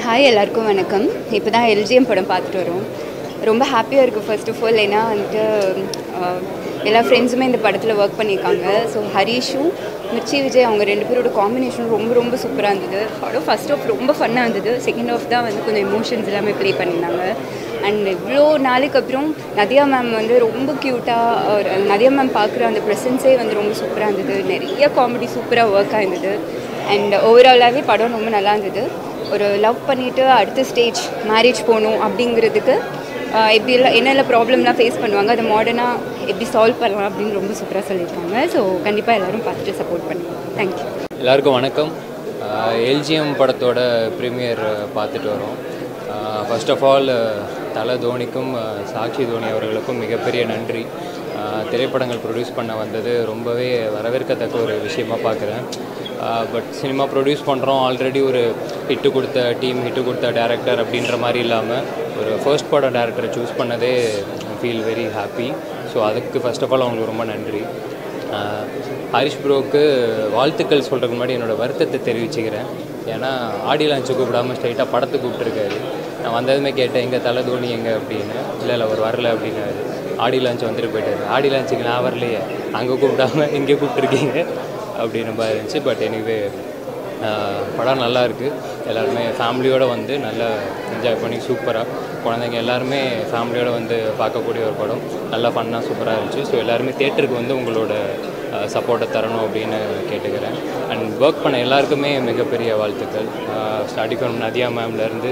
hi எல்லாருக்கும் வணக்கம் இப்போ தான் எல்ஜிஎம் படம் பார்த்துட்டு வரோம் ரொம்ப ஹாப்பியாக இருக்குது ஃபர்ஸ்ட் ஆஃப் ஆல் ஏன்னா வந்துட்டு ஆஹ், எல்லா ஃப்ரெண்ட்ஸுமே இந்த படத்தில் ஒர்க் பண்ணியிருக்காங்க ஸோ ஹரிஷும் மிர்ச்சி விஜய் அவங்க ரெண்டு பேரோட காம்பினேஷன் ரொம்ப ரொம்ப சூப்பராக இருந்தது படம் ஃபர்ஸ்ட் ஆஃப் ரொம்ப ஃபன்னாக இருந்தது செகண்ட் ஆஃப் தான் வந்து கொஞ்சம் எமோஷன்ஸ் எல்லாமே ப்ளே பண்ணியிருந்தாங்க அண்ட் இவ்வளோ நாளைக்கு அப்புறம் நதியா மேம் வந்து ரொம்ப க்யூட்டாக நதியா மேம் பார்க்குற அந்த ப்ரெசன்ஸே வந்து ரொம்ப சூப்பராக இருந்தது நிறைய காமெடி சூப்பராக ஒர்க் ஆயிருந்தது அண்ட் ஓவராலாகவே படம் ரொம்ப நல்லா இருந்தது ஒரு லவ் பண்ணிவிட்டு அடுத்த ஸ்டேஜ் மேரேஜ் போகணும் அப்படிங்கிறதுக்கு ஆஹ், எப்படி எல்லாம் என்னென்ன ப்ராப்ளம்லாம் ஃபேஸ் பண்ணுவாங்க அதை மாடர்னாக எப்படி சால்வ் பண்ணலாம் அப்படின்னு ரொம்ப சூப்பராக சொல்லியிருக்காங்க ஸோ கண்டிப்பாக எல்லோரும் பார்த்துட்டு சப்போர்ட் பண்ணுவோம் தேங்க்யூ எல்லாருக்கும் வணக்கம் எல்ஜிஎம் படத்தோட ப்ரீமியர் பார்த்துட்டு வரோம் ஃபர்ஸ்ட் ஆஃப் ஆல் தல தோனிக்கும் அஹ், சாக்ஷி தோனி அவர்களுக்கும் மிகப்பெரிய நன்றி அஹ், திரைப்படங்கள் ப்ரொடியூஸ் பண்ண வந்தது ரொம்பவே வரவேற்கத்தக்க ஒரு விஷயமா பார்க்குறேன் பட் சினிமா ப்ரொடியூஸ் பண்ணுறோம் ஆல்ரெடி ஒரு ஹிட்டு கொடுத்த டீம் ஹிட்டு கொடுத்த டேரக்டர் அப்படின்ற மாதிரி இல்லாமல் ஒரு ஃபர்ஸ்ட் படம் டேரக்டரை சூஸ் பண்ணதே ஃபீல் வெரி ஹாப்பி ஸோ அதுக்கு ஃபர்ஸ்ட் ஆஃப் ஆல் அவங்களுக்கு ரொம்ப நன்றி ஆஹ் ஹரிஷ் ப்ரோக்கு வாழ்த்துக்கள் சொல்கிறதுக்கு முன்னாடி என்னோடய வருத்தத்தை தெரிவிச்சுக்கிறேன் ஏன்னா ஆடி லான்ச்சு கூப்பிடாம ஸ்ட்ரைட்டாக படத்துக்கு கூப்பிட்டுருக்காரு நான் வந்ததுமே கேட்டேன் எங்கள் தலை தோனி எங்கே அப்படின்னு இல்லை இல்லை அவர் வரல அப்படின்னாரு ஆடி லான்ச் வந்துட்டு போயிட்டாரு ஆடி லான்ச்சுக்கு நான் வரலையே அங்கே கூப்பிடாம இங்கே கூப்பிட்டுருக்கீங்க அப்படின்னு மாதிரி இருந்துச்சு பட் எனிவே படம் நல்லா இருக்குது எல்லாருமே ஃபேமிலியோடு வந்து நல்லா என்ஜாய் பண்ணி சூப்பராக குழந்தைங்க எல்லாருமே ஃபேமிலியோடு வந்து பார்க்கக்கூடிய ஒரு படம் நல்லா ஃபன்னாக சூப்பராக இருந்துச்சு ஸோ எல்லாருமே தேட்டருக்கு வந்து உங்களோட சப்போர்ட்டை தரணும் அப்படின்னு கேட்டுக்கிறேன் அண்ட் ஒர்க் பண்ண எல்லாருக்குமே மிகப்பெரிய வாழ்த்துக்கள் ஸ்டார்டிங் ஃப்ரம் நதியா மேம்லேருந்து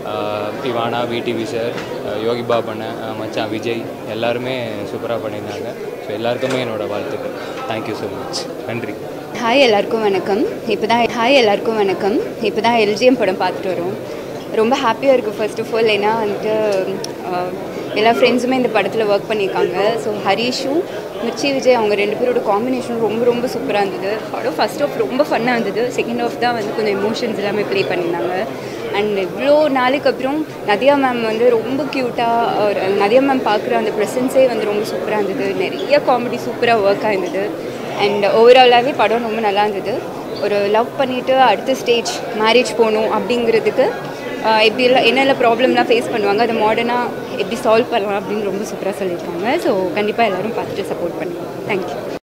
இவானா விடிவி சார் யோகி பாபண்ண மச்சான் விஜய் எல்லாருமே சூப்பராக பண்ணியிருந்தாங்க ஸோ எல்லாருக்குமே என்னோடய வாழ்த்துக்கள் தேங்க்யூ ஸோ மச் நன்றி ஹாய் எல்லாருக்கும் வணக்கம் இப்போ தான் ஹாய் எல்லாருக்கும் வணக்கம் இப்போ தான் எல்ஜிஎம் படம் பார்த்துட்டு வரோம் ரொம்ப ஹாப்பியாக இருக்குது ஃபர்ஸ்ட் ஆஃப் ஆல் ஏன்னா வந்துட்டு ஆஹ், எல்லா ஃப்ரெண்ட்ஸுமே இந்த படத்தில் ஒர்க் பண்ணியிருக்காங்க ஸோ ஹரிஷும் மிர்ச்சி விஜய் அவங்க ரெண்டு பேரோட காம்பினேஷன் ரொம்ப ரொம்ப சூப்பராக இருந்தது படம் ஃபர்ஸ்ட் ஆஃப் ரொம்ப ஃபன்னாக இருந்தது செகண்ட் ஆஃப் தான் வந்து கொஞ்சம் எமோஷன்ஸ் எல்லாமே ப்ளே பண்ணியிருந்தாங்க அண்ட் இவ்வளோ நாளைக்கு அப்புறம் நதியா மேம் வந்து ரொம்ப க்யூட்டாக நதியா மேம் பார்க்குற அந்த ப்ரெசன்ஸே வந்து ரொம்ப சூப்பராக இருந்தது நிறைய காமெடி சூப்பராக ஒர்க் ஆயிருந்தது அண்ட் ஓவராலாகவே படம் ரொம்ப நல்லா இருந்தது ஒரு லவ் பண்ணிவிட்டு அடுத்த ஸ்டேஜ் மேரேஜ் போகணும் அப்படிங்கிறதுக்கு ஆஹ், எப்படி எல்லாம் என்னென்ன ப்ராப்ளம்லாம் ஃபேஸ் பண்ணுவாங்க அதை மாடர்னாக எப்படி சால்வ் பண்ணலாம் அப்படின்னு ரொம்ப சூப்பராக சொல்லியிருக்காங்க ஸோ கண்டிப்பாக எல்லோரும் பார்த்துட்டு சப்போர்ட் பண்ணுவோம் தேங்க்யூ